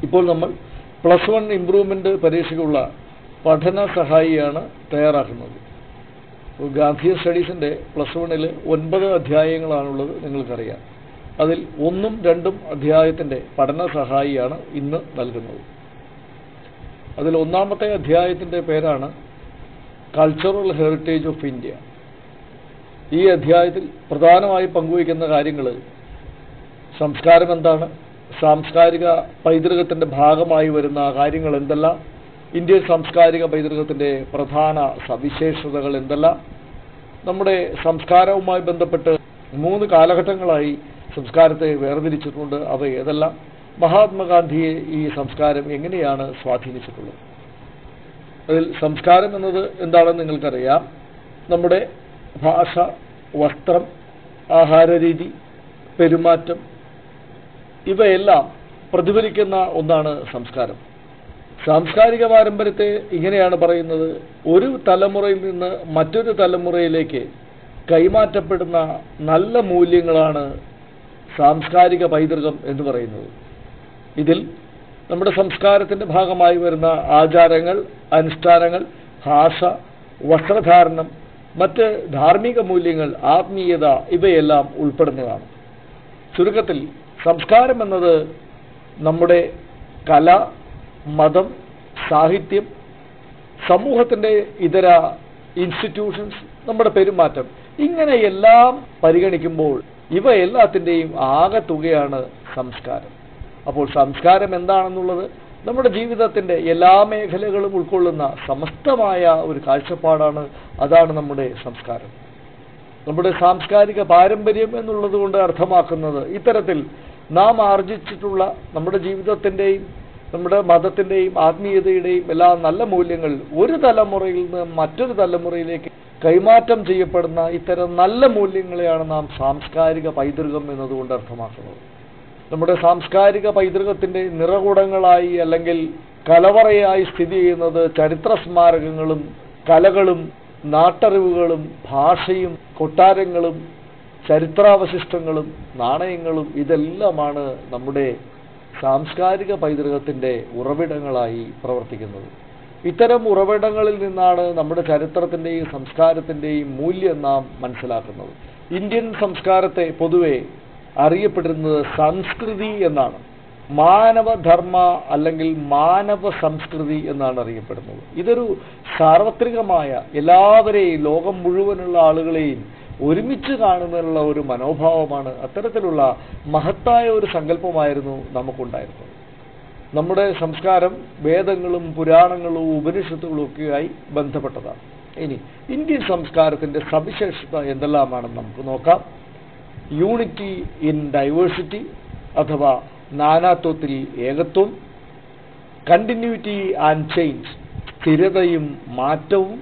ഇപ്പോൾ നമ്മൾ plus one improvement പരീക്ഷയ്ക്കുള്ള പഠന സഹായിയാണ് തയ്യാറാക്കുന്നത് ഇപ്പോൾ ഗാന്ധി സ്റ്റഡീസിന്റെ പ്ലസ് വണ്ണിൽ ഒൻപത് അധ്യായങ്ങളാണുള്ളത് നിങ്ങൾക്കറിയാം അതിൽ ഒന്നും രണ്ടും അധ്യായത്തിന്റെ പഠന സഹായിയാണ് ഇന്ന് നൽകുന്നത് അതിൽ ഒന്നാമത്തെ അധ്യായത്തിന്റെ പേരാണ് കൾച്ചറൽ ഹെറിറ്റേജ് ഓഫ് ഇന്ത്യ ഈ അധ്യായത്തിൽ പ്രധാനമായി പങ്കുവയ്ക്കുന്ന കാര്യങ്ങൾ സംസ്കാരം എന്താണ് സാംസ്കാരിക പൈതൃകത്തിന്റെ ഭാഗമായി വരുന്ന കാര്യങ്ങൾ എന്തെല്ലാം ഇന്ത്യൻ സാംസ്കാരിക പൈതൃകത്തിന്റെ പ്രധാന സവിശേഷതകൾ എന്തെല്ലാം നമ്മുടെ സംസ്കാരവുമായി ബന്ധപ്പെട്ട് മൂന്ന് കാലഘട്ടങ്ങളായി സംസ്കാരത്തെ വേർതിരിച്ചിട്ടുണ്ട് അവ ഏതെല്ലാം മഹാത്മാഗാന്ധിയെ ഈ സംസ്കാരം എങ്ങനെയാണ് സ്വാധീനിച്ചിട്ടുള്ളത് അതിൽ സംസ്കാരം എന്നത് എന്താണെന്ന് നിങ്ങൾക്കറിയാം നമ്മുടെ ഭാഷ വസ്ത്രം ആഹാരരീതി പെരുമാറ്റം ഇവയെല്ലാം പ്രതിഫലിക്കുന്ന ഒന്നാണ് സംസ്കാരം സാംസ്കാരിക പാരമ്പര്യത്തെ ഇങ്ങനെയാണ് പറയുന്നത് ഒരു തലമുറയിൽ നിന്ന് മറ്റൊരു തലമുറയിലേക്ക് കൈമാറ്റപ്പെടുന്ന നല്ല മൂല്യങ്ങളാണ് സാംസ്കാരിക പൈതൃകം എന്ന് പറയുന്നത് ഇതിൽ നമ്മുടെ സംസ്കാരത്തിന്റെ ഭാഗമായി വരുന്ന ആചാരങ്ങൾ അനുഷ്ഠാനങ്ങൾ ഭാഷ വസ്ത്രധാരണം മറ്റ് ധാർമ്മിക മൂല്യങ്ങൾ ആത്മീയത ഇവയെല്ലാം ഉൾപ്പെടുന്നതാണ് ചുരുക്കത്തിൽ സംസ്കാരം എന്നത് നമ്മുടെ കല മതം സാഹിത്യം സമൂഹത്തിന്റെ ഇതര ഇൻസ്റ്റിറ്റ്യൂഷൻസ് നമ്മുടെ പെരുമാറ്റം ഇങ്ങനെയെല്ലാം പരിഗണിക്കുമ്പോൾ ഇവ എല്ലാത്തിൻ്റെയും ആകെ തുകയാണ് സംസ്കാരം അപ്പോൾ സംസ്കാരം എന്താണെന്നുള്ളത് നമ്മുടെ ജീവിതത്തിന്റെ എല്ലാ മേഖലകളും ഉൾക്കൊള്ളുന്ന സമസ്തമായ ഒരു കാഴ്ചപ്പാടാണ് അതാണ് നമ്മുടെ സംസ്കാരം നമ്മുടെ സാംസ്കാരിക പാരമ്പര്യം എന്നുള്ളത് കൊണ്ട് അർത്ഥമാക്കുന്നത് ഇത്തരത്തിൽ നാം ആർജിച്ചിട്ടുള്ള നമ്മുടെ ജീവിതത്തിന്റെയും നമ്മുടെ മതത്തിന്റെയും ആത്മീയതയുടെയും എല്ലാ നല്ല മൂല്യങ്ങൾ ഒരു തലമുറയിൽ നിന്ന് മറ്റൊരു തലമുറയിലേക്ക് കൈമാറ്റം ചെയ്യപ്പെടുന്ന ഇത്തരം നല്ല മൂല്യങ്ങളെയാണ് നാം സാംസ്കാരിക പൈതൃകം എന്നതുകൊണ്ട് അർത്ഥമാക്കുന്നത് നമ്മുടെ സാംസ്കാരിക പൈതൃകത്തിന്റെ നിറകുടങ്ങളായി അല്ലെങ്കിൽ കലവറയായി സ്ഥിതി ചെയ്യുന്നത് ചരിത്ര സ്മാരകങ്ങളും കലകളും നാട്ടറിവുകളും ഭാഷയും കൊട്ടാരങ്ങളും ചരിത്രാവശിഷ്ടങ്ങളും നാണയങ്ങളും ഇതെല്ലാമാണ് നമ്മുടെ സാംസ്കാരിക പൈതൃകത്തിന്റെ ഉറവിടങ്ങളായി പ്രവർത്തിക്കുന്നത് ഇത്തരം ഉറവിടങ്ങളിൽ നിന്നാണ് നമ്മുടെ ചരിത്രത്തിന്റെയും സംസ്കാരത്തിന്റെയും മൂല്യം നാം മനസ്സിലാക്കുന്നത് ഇന്ത്യൻ സംസ്കാരത്തെ പൊതുവെ അറിയപ്പെടുന്നത് സംസ്കൃതി എന്നാണ് മാനവധർമ്മ അല്ലെങ്കിൽ മാനവ സംസ്കൃതി എന്നാണ് അറിയപ്പെടുന്നത് ഇതൊരു സാർവത്രികമായ എല്ലാവരെയും ലോകം മുഴുവനുള്ള ആളുകളെയും ഒരുമിച്ച് കാണുന്നതിനുള്ള ഒരു മനോഭാവമാണ് അത്തരത്തിലുള്ള മഹത്തായ ഒരു സങ്കല്പമായിരുന്നു നമുക്കുണ്ടായിരുന്നത് നമ്മുടെ സംസ്കാരം വേദങ്ങളും പുരാണങ്ങളും ഉപനിഷത്തുകളും ഒക്കെയായി ബന്ധപ്പെട്ടതാണ് ഇനി ഇന്ത്യൻ സംസ്കാരത്തിന്റെ സവിശേഷത എന്തെല്ലാമാണെന്ന് നമുക്ക് നോക്കാം യൂണിറ്റി ഇൻ ഡൈവേഴ്സിറ്റി അഥവാ നാനാത്വത്തിൽ ഏകത്വം കണ്ടിന്യൂറ്റി ആൻഡ് ചേഞ്ച് സ്ഥിരതയും മാറ്റവും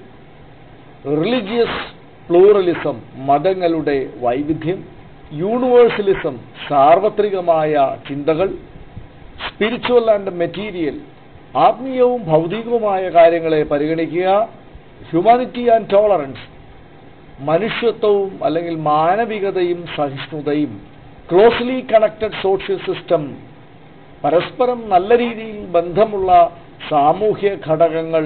റിലിജിയസ് പ്ലൂറലിസം മതങ്ങളുടെ വൈവിധ്യം യൂണിവേഴ്സലിസം സാർവത്രികമായ ചിന്തകൾ സ്പിരിച്വൽ ആൻഡ് മെറ്റീരിയൽ ആത്മീയവും ഭൗതികവുമായ കാര്യങ്ങളെ പരിഗണിക്കുക ഹ്യൂമാനിറ്റി ആൻഡ് ടോളറൻസ് മനുഷ്യത്വവും അല്ലെങ്കിൽ മാനവികതയും സഹിഷ്ണുതയും ക്ലോസ്ലി കണക്റ്റഡ് സോഷ്യൽ സിസ്റ്റം പരസ്പരം നല്ല രീതിയിൽ ബന്ധമുള്ള സാമൂഹ്യ ഘടകങ്ങൾ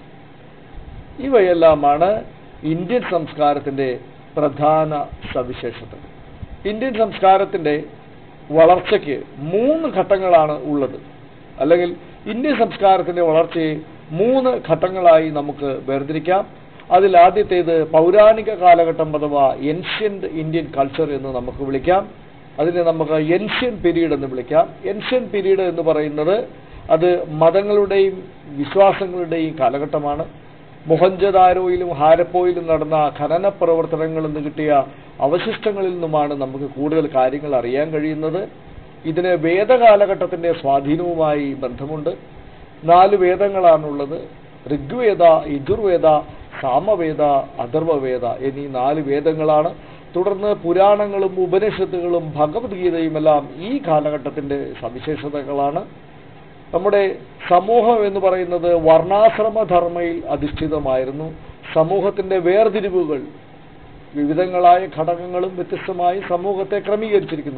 ഇവയെല്ലാമാണ് ഇന്ത്യൻ സംസ്കാരത്തിന്റെ പ്രധാന സവിശേഷതകൾ ഇന്ത്യൻ സംസ്കാരത്തിന്റെ വളർച്ചയ്ക്ക് മൂന്ന് ഘട്ടങ്ങളാണ് ഉള്ളത് അല്ലെങ്കിൽ ഇന്ത്യൻ സംസ്കാരത്തിന്റെ വളർച്ചയെ മൂന്ന് ഘട്ടങ്ങളായി നമുക്ക് വേർതിരിക്കാം അതിൽ ആദ്യത്തേത് പൗരാണിക കാലഘട്ടം അഥവാ എൻഷ്യന്റ് ഇന്ത്യൻ കൾച്ചർ എന്ന് നമുക്ക് വിളിക്കാം അതിനെ നമുക്ക് എൻഷ്യൻ പീരീഡ് എന്ന് വിളിക്കാം എൻഷ്യൻ പീരീഡ് എന്ന് പറയുന്നത് അത് മതങ്ങളുടെയും വിശ്വാസങ്ങളുടെയും കാലഘട്ടമാണ് മൊഹഞ്ചദാരോയിലും ഹാരപ്പോയിലും നടന്ന ഖനന പ്രവർത്തനങ്ങളിൽ നിന്ന് കിട്ടിയ അവശിഷ്ടങ്ങളിൽ നിന്നുമാണ് നമുക്ക് കൂടുതൽ കാര്യങ്ങൾ അറിയാൻ കഴിയുന്നത് ഇതിന് വേദകാലഘട്ടത്തിന്റെ സ്വാധീനവുമായി ബന്ധമുണ്ട് നാല് വേദങ്ങളാണുള്ളത് ഋഗ്വേദ യജുർവേദ സാമവേദ അഥർവവേദ എന്നീ നാല് വേദങ്ങളാണ് തുടർന്ന് പുരാണങ്ങളും ഉപനിഷത്തുകളും ഭഗവത്ഗീതയും എല്ലാം ഈ കാലഘട്ടത്തിന്റെ സവിശേഷതകളാണ് നമ്മുടെ സമൂഹം എന്ന് പറയുന്നത് വർണ്ണാശ്രമധർമ്മയിൽ അധിഷ്ഠിതമായിരുന്നു സമൂഹത്തിന്റെ വേർതിരിവുകൾ വിവിധങ്ങളായ ഘടകങ്ങളും വ്യത്യസ്തമായി സമൂഹത്തെ ക്രമീകരിച്ചിരിക്കുന്നു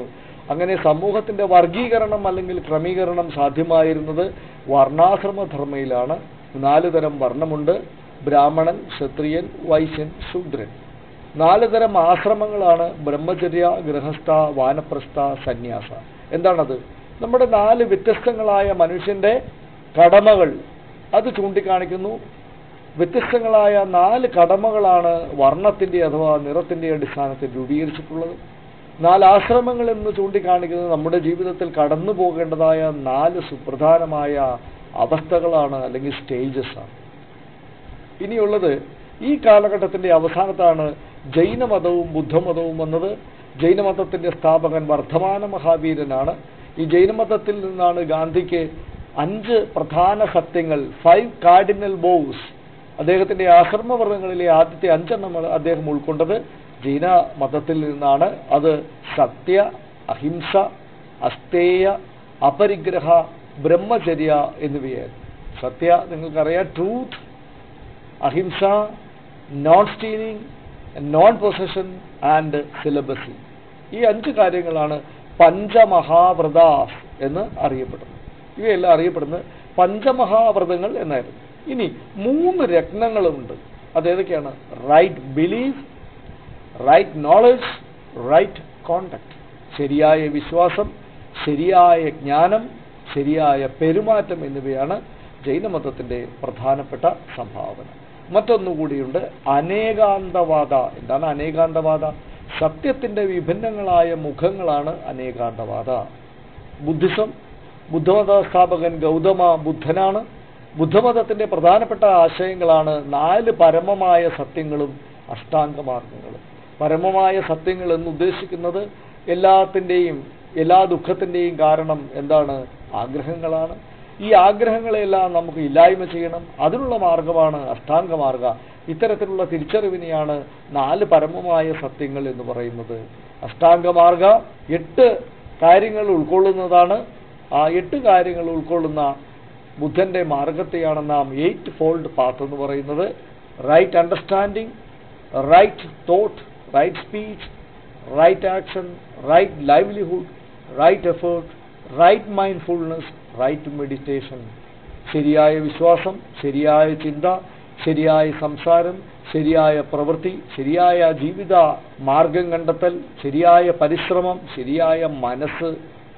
അങ്ങനെ സമൂഹത്തിന്റെ വർഗീകരണം അല്ലെങ്കിൽ ക്രമീകരണം സാധ്യമായിരുന്നത് വർണ്ണാശ്രമധർമ്മയിലാണ് നാല് തരം വർണ്ണമുണ്ട് ബ്രാഹ്മണൻ ക്ഷത്രിയൻ വൈശ്യൻ ശൂദ്രൻ നാല് തരം ആശ്രമങ്ങളാണ് ബ്രഹ്മചര്യ ഗൃഹസ്ഥ വാനപ്രസ്ഥ സന്യാസ എന്താണത് നമ്മുടെ നാല് വ്യത്യസ്തങ്ങളായ മനുഷ്യന്റെ കടമകൾ അത് ചൂണ്ടിക്കാണിക്കുന്നു വ്യത്യസ്തങ്ങളായ നാല് കടമകളാണ് വർണ്ണത്തിന്റെ അഥവാ നിറത്തിന്റെ അടിസ്ഥാനത്തിൽ രൂപീകരിച്ചിട്ടുള്ളത് നാല് ആശ്രമങ്ങൾ എന്ന് ചൂണ്ടിക്കാണിക്കുന്നത് നമ്മുടെ ജീവിതത്തിൽ കടന്നു പോകേണ്ടതായ നാല് സുപ്രധാനമായ അവസ്ഥകളാണ് അല്ലെങ്കിൽ സ്റ്റേജസ് ആണ് ഇനിയുള്ളത് ഈ കാലഘട്ടത്തിന്റെ അവസാനത്താണ് ജൈനമതവും ബുദ്ധമതവും വന്നത് ജൈനമതത്തിന്റെ സ്ഥാപകൻ വർദ്ധമാന മഹാവീരനാണ് ഈ ജൈനമതത്തിൽ നിന്നാണ് ഗാന്ധിക്ക് അഞ്ച് പ്രധാന സത്യങ്ങൾ ഫൈവ് കാർഡിനൽ ബോസ് അദ്ദേഹത്തിന്റെ ആശ്രമവർണ്ണങ്ങളിലെ ആദ്യത്തെ അഞ്ചെണ്ണം അദ്ദേഹം ഉൾക്കൊണ്ടത് ജൈന മതത്തിൽ നിന്നാണ് അത് സത്യ അഹിംസ അസ്തേയ അപരിഗ്രഹ ബ്രഹ്മചര്യ എന്നിവയായിരുന്നു സത്യ നിങ്ങൾക്കറിയാം ട്രൂത്ത് അഹിംസ non stealing non possession and celibacy ഈ അഞ്ച് കാര്യങ്ങളാണ് പഞ്ചമഹാവ്രതാസ് എന്ന് അറിയപ്പെടുന്നത് ഇവയെല്ലാം അറിയപ്പെടുന്നത് പഞ്ചമഹാവ്രതങ്ങൾ എന്നായിരുന്നു ഇനി മൂന്ന് രത്നങ്ങളുമുണ്ട് അതേതൊക്കെയാണ് right belief right knowledge right conduct ശരിയായ വിശ്വാസം ശരിയായ ജ്ഞാനം ശരിയായ പെരുമാറ്റം എന്നിവയാണ് ജൈനമതത്തിന്റെ പ്രധാനപ്പെട്ട സംഭാവന മറ്റൊന്നുകൂടിയുണ്ട് അനേകാന്തവാദ എന്താണ് അനേകാന്തവാദ സത്യത്തിന്റെ വിഭിന്നങ്ങളായ മുഖങ്ങളാണ് അനേകാന്തവാദ ബുദ്ധിസം ബുദ്ധമത സ്ഥാപകൻ ഗൗതമ ബുദ്ധനാണ് ബുദ്ധമതത്തിന്റെ പ്രധാനപ്പെട്ട ആശയങ്ങളാണ് നാല് പരമമായ സത്യങ്ങളും അഷ്ടാംഗമാർഗങ്ങളും പരമമായ സത്യങ്ങൾ എന്ന് ഉദ്ദേശിക്കുന്നത് എല്ലാത്തിൻ്റെയും എല്ലാ ദുഃഖത്തിൻ്റെയും കാരണം എന്താണ് ആഗ്രഹങ്ങളാണ് ഈ ആഗ്രഹങ്ങളെല്ലാം നമുക്ക് ഇല്ലായ്മ ചെയ്യണം അതിനുള്ള മാർഗമാണ് അഷ്ടാംഗമാർഗ ഇത്തരത്തിലുള്ള തിരിച്ചറിവിനെയാണ് നാല് പരമമായ സത്യങ്ങൾ എന്ന് പറയുന്നത് അഷ്ടാംഗമാർഗ എട്ട് കാര്യങ്ങൾ ഉൾക്കൊള്ളുന്നതാണ് ആ എട്ട് കാര്യങ്ങൾ ഉൾക്കൊള്ളുന്ന ബുദ്ധന്റെ മാർഗത്തെയാണ് നാം എയ്റ്റ് ഫോൾഡ് പാത്ത് എന്ന് പറയുന്നത് right understanding right thought right speech right action right livelihood right effort right mindfulness right meditation ശരിയായ വിശ്വാസം ശരിയായ ചിന്ത ശരിയായ സംസാരം ശരിയായ പ്രവൃത്തി ശരിയായ ജീവിത മാർഗം കണ്ടെത്തൽ ശരിയായ പരിശ്രമം ശരിയായ മനസ്സ്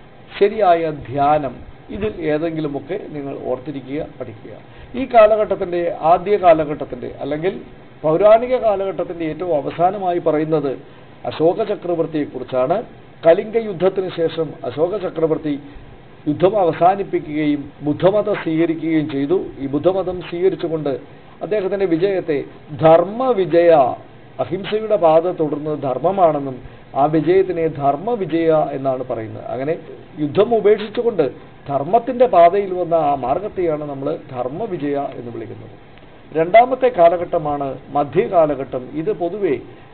ശരിയായ ധ്യാനം ഇതിൽ ഏതെങ്കിലുമൊക്കെ നിങ്ങൾ ഓർത്തിരിക്കുക പഠിക്കുക ഈ കാലഘട്ടത്തിന്റെ ആദ്യ കാലഘട്ടത്തിന്റെ അല്ലെങ്കിൽ പൗരാണിക കാലഘട്ടത്തിന്റെ ഏറ്റവും അവസാനമായി പറയുന്നത് അശോക ചക്രവർത്തിയെക്കുറിച്ചാണ് കലിംഗ യുദ്ധത്തിന് ശേഷം അശോക ചക്രവർത്തി യുദ്ധം അവസാനിപ്പിക്കുകയും ബുദ്ധമതം സ്വീകരിക്കുകയും ചെയ്തു ഈ ബുദ്ധമതം സ്വീകരിച്ചുകൊണ്ട് അദ്ദേഹത്തിന്റെ വിജയത്തെ ധർമ്മവിജയ അഹിംസയുടെ പാത തുടർന്നത് ധർമ്മമാണെന്നും ആ വിജയത്തിനെ ധർമ്മവിജയ എന്നാണ് പറയുന്നത് അങ്ങനെ യുദ്ധം ഉപേക്ഷിച്ചുകൊണ്ട് ധർമ്മത്തിന്റെ പാതയിൽ വന്ന ആ മാർഗത്തെയാണ് നമ്മൾ ധർമ്മവിജയ എന്ന് വിളിക്കുന്നത് രണ്ടാമത്തെ കാലഘട്ടമാണ് മധ്യകാലഘട്ടം ഇത് പൊതുവെ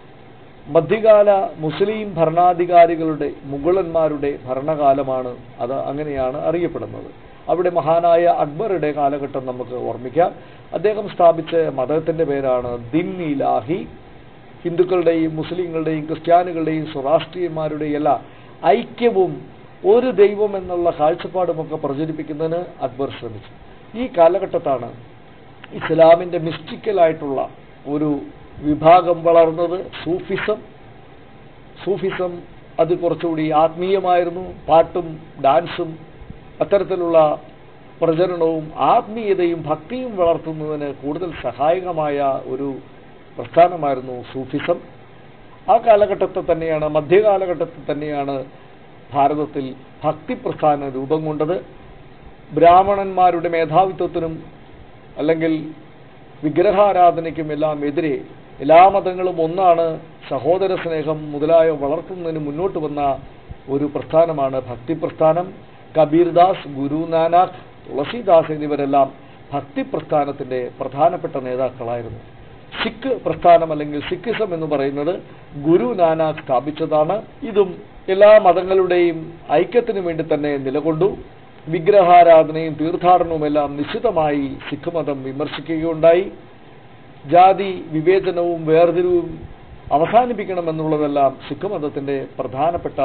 മധ്യകാല മുസ്ലിം ഭരണാധികാരികളുടെ മുഗളന്മാരുടെ ഭരണകാലമാണ് അത് അങ്ങനെയാണ് അറിയപ്പെടുന്നത് അവിടെ മഹാനായ അക്ബറുടെ കാലഘട്ടം നമുക്ക് ഓർമ്മിക്കാം അദ്ദേഹം സ്ഥാപിച്ച മതത്തിന്റെ പേരാണ് ദിൻ ഇലാഹി ഹിന്ദുക്കളുടെയും മുസ്ലിങ്ങളുടെയും ക്രിസ്ത്യാനികളുടെയും സ്വരാഷ്ട്രീയന്മാരുടെയും എല്ലാ ഐക്യവും ഒരു ദൈവം എന്നുള്ള കാഴ്ചപ്പാടുമൊക്കെ പ്രചരിപ്പിക്കുന്നതിന് അക്ബർ ശ്രമിച്ചു ഈ കാലഘട്ടത്താണ് ഇസ്ലാമിന്റെ മിസ്റ്റിക്കലായിട്ടുള്ള ഒരു വിഭാഗം വളർന്നത് സൂഫിസം സൂഫിസം അത് കുറച്ചുകൂടി ആത്മീയമായിരുന്നു പാട്ടും ഡാൻസും അത്തരത്തിലുള്ള പ്രചരണവും ആത്മീയതയും ഭക്തിയും വളർത്തുന്നതിന് കൂടുതൽ സഹായകമായ ഒരു പ്രസ്ഥാനമായിരുന്നു സൂഫിസം ആ കാലഘട്ടത്തിൽ തന്നെയാണ് മധ്യകാലഘട്ടത്തിൽ തന്നെയാണ് ഭാരതത്തിൽ ഭക്തി പ്രസ്ഥാനം രൂപം കൊണ്ടത് ബ്രാഹ്മണന്മാരുടെ മേധാവിത്വത്തിനും അല്ലെങ്കിൽ വിഗ്രഹാരാധനയ്ക്കും എല്ലാം എതിരെ എല്ലാ മതങ്ങളും ഒന്നാണ് സഹോദര സ്നേഹം മുതലായ വളർത്തുന്നതിന് മുന്നോട്ട് വന്ന ഒരു പ്രസ്ഥാനമാണ് ഭക്തി പ്രസ്ഥാനം കബീർദാസ് ഗുരു നാനാക്ക് തുളസിദാസ് എന്നിവരെല്ലാം ഭക്തി പ്രസ്ഥാനത്തിന്റെ പ്രധാനപ്പെട്ട നേതാക്കളായിരുന്നു സിഖ് പ്രസ്ഥാനം അല്ലെങ്കിൽ സിഖിസം എന്ന് പറയുന്നത് ഗുരു നാനാക്ക് സ്ഥാപിച്ചതാണ് ഇതും എല്ലാ മതങ്ങളുടെയും ഐക്യത്തിനു വേണ്ടി തന്നെ നിലകൊണ്ടു വിഗ്രഹാരാധനയും തീർത്ഥാടനവും എല്ലാം നിശ്ചിതമായി സിഖ് മതം വിമർശിക്കുകയുണ്ടായി ജാതി വിവേചനവും വേർതിരിവും അവസാനിപ്പിക്കണമെന്നുള്ളതെല്ലാം സിഖ് മതത്തിന്റെ പ്രധാനപ്പെട്ട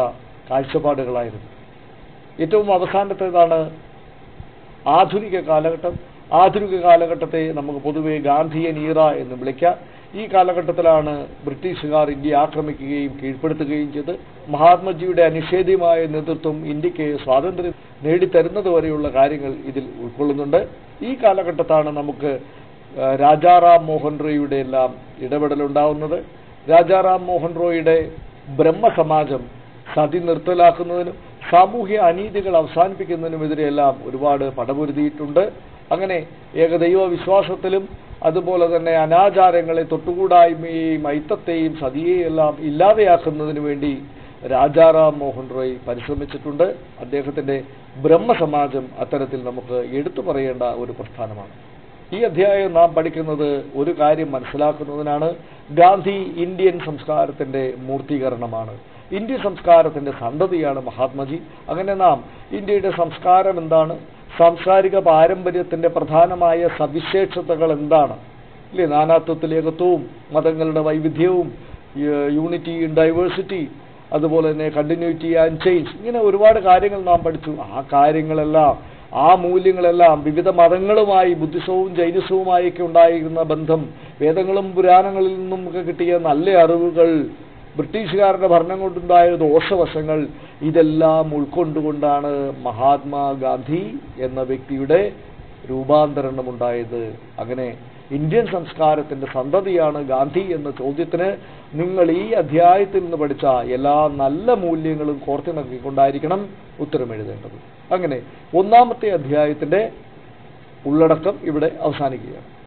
കാഴ്ചപ്പാടുകളായിരുന്നു ഏറ്റവും അവസാനത്തേതാണ് ആധുനിക കാലഘട്ടം ആധുനിക കാലഘട്ടത്തെ നമുക്ക് പൊതുവെ ഗാന്ധിയൻ ഈറ എന്ന് വിളിക്കാം ഈ കാലഘട്ടത്തിലാണ് ബ്രിട്ടീഷുകാർ ഇന്ത്യ ആക്രമിക്കുകയും കീഴ്പ്പെടുത്തുകയും ചെയ്ത് മഹാത്മജിയുടെ അനിഷേധ്യമായ നേതൃത്വം ഇന്ത്യക്ക് സ്വാതന്ത്ര്യം നേടിത്തരുന്നത് വരെയുള്ള കാര്യങ്ങൾ ഇതിൽ ഉൾക്കൊള്ളുന്നുണ്ട് ഈ കാലഘട്ടത്താണ് നമുക്ക് ആ, രാജാറാം മോഹൻ റോയിയുടെ എല്ലാം ഇടപെടലുണ്ടാവുന്നത് രാജാറാം മോഹൻ റോയിയുടെ ബ്രഹ്മസമാജം സതി നിർത്തലാക്കുന്നതിനും സാമൂഹ്യ അനീതികൾ അവസാനിപ്പിക്കുന്നതിനുമെതിരെയെല്ലാം ഒരുപാട് പടപൊരുതിയിട്ടുണ്ട് അങ്ങനെ ഏകദൈവ വിശ്വാസത്തിലും അതുപോലെ തന്നെ അനാചാരങ്ങളെ തൊട്ടുകൂടായ്മയെയും ഐത്തത്തെയും സതിയെയും എല്ലാം ഇല്ലാതെയാക്കുന്നതിന് വേണ്ടി രാജാറാം മോഹൻ റോയ് പരിശ്രമിച്ചിട്ടുണ്ട് അദ്ദേഹത്തിന്റെ ബ്രഹ്മസമാജം അത്തരത്തിൽ നമുക്ക് എടുത്തു പറയേണ്ട ഒരു പ്രസ്ഥാനമാണ് ഈ അധ്യായം നാം പഠിക്കുന്നത് ഒരു കാര്യം മനസ്സിലാക്കുന്നതിനാണ് ഗാന്ധി ഇന്ത്യൻ സംസ്കാരത്തിന്റെ മൂർത്തീകരണമാണ് ഇന്ത്യൻ സംസ്കാരത്തിന്റെ സന്തതിയാണ് മഹാത്മജി അങ്ങനെ നാം ഇന്ത്യയുടെ സംസ്കാരം എന്താണ് സാംസ്കാരിക പാരമ്പര്യത്തിന്റെ പ്രധാനമായ സവിശേഷതകൾ എന്താണ് ഇല്ലേ നാനാത്വത്തിൽ ഏകത്വവും മതങ്ങളുടെ വൈവിധ്യവും യൂണിറ്റി ഇൻ ഡൈവേഴ്സിറ്റി അതുപോലെ തന്നെ കണ്ടിന്യൂറ്റി ആൻഡ് ചേഞ്ച് ഇങ്ങനെ ഒരുപാട് കാര്യങ്ങൾ നാം പഠിച്ചു ആ കാര്യങ്ങളെല്ലാം ആ മൂല്യങ്ങളെല്ലാം വിവിധ മതങ്ങളുമായി ബുദ്ധിസവും ജൈനിസവുമായൊക്കെ ഉണ്ടായിരുന്ന ബന്ധം വേദങ്ങളും പുരാണങ്ങളിൽ നിന്നും ഒക്കെ കിട്ടിയ നല്ല അറിവുകൾ ബ്രിട്ടീഷുകാരുടെ ഭരണം കൊണ്ടുണ്ടായ ദോഷവശങ്ങൾ ഇതെല്ലാം ഉൾക്കൊണ്ടുകൊണ്ടാണ് മഹാത്മാഗാന്ധി എന്ന വ്യക്തിയുടെ രൂപാന്തരണമുണ്ടായത് അങ്ങനെ ഇന്ത്യൻ സംസ്കാരത്തിന്റെ സന്തതിയാണ് ഗാന്ധി എന്ന ചോദ്യത്തിന് നിങ്ങൾ ഈ അധ്യായത്തിൽ നിന്ന് പഠിച്ച എല്ലാ നല്ല മൂല്യങ്ങളും കോർത്തിണക്കിക്കൊണ്ടായിരിക്കണം ഉത്തരം എഴുതേണ്ടത് അങ്ങനെ ഒന്നാമത്തെ അധ്യായത്തിന്റെ ഉള്ളടക്കം ഇവിടെ അവസാനിക്കുകയാണ്